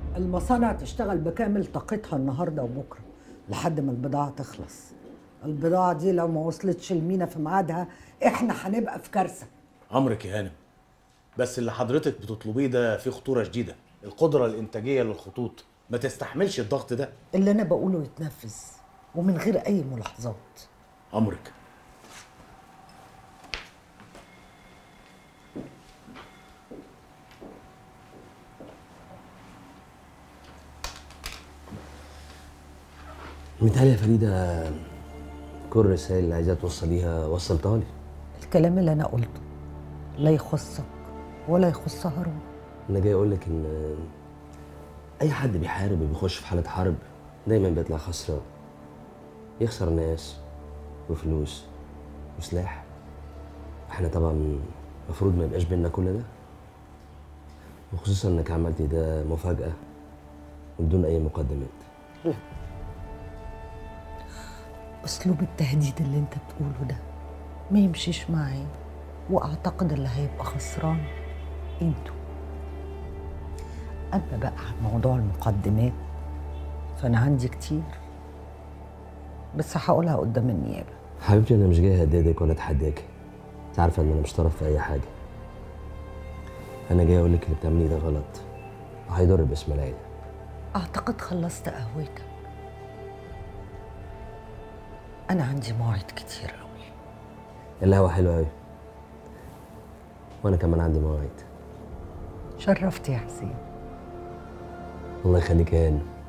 المصانع تشتغل بكامل طاقتها النهارده وبكره لحد ما البضاعه تخلص البضاعه دي لو ما وصلتش المينا في ميعادها احنا هنبقى في كارثه امرك يا هانم بس اللي حضرتك بتطلبيه ده فيه خطوره شديده القدره الانتاجيه للخطوط ما تستحملش الضغط ده اللي انا بقوله يتنفذ ومن غير اي ملاحظات امرك متهيألي يا فريدة كل الرسائل اللي عايزاها توصليها وصلتها لي الكلام اللي انا قلته لا يخصك ولا يخص هارون انا جاي اقول لك ان اي حد بيحارب وبيخش في حالة حرب دايما بيطلع خسران يخسر ناس وفلوس وسلاح احنا طبعا المفروض ما يبقاش بينا كل ده وخصوصا انك عملتي ده مفاجأة وبدون اي مقدمات اسلوب التهديد اللي انت بتقوله ده ما يمشيش معايا واعتقد اللي هيبقى خسران انتوا اما بقى عن موضوع المقدمات فانا عندي كتير بس هقولها قدام النيابه حبيبتي انا مش جاي اهددك ولا اتحداك انت عارفه ان انا مش طرف في اي حاجه انا جاي اقول لك اللي بتعمليه ده غلط وهيضر باسم العيله اعتقد خلصت قهوتك انا عندي مواعيد كتير قوي القهوه حلوه قوي وانا كمان عندي مواعيد شرفت يا حسين الله يخليك يا هاني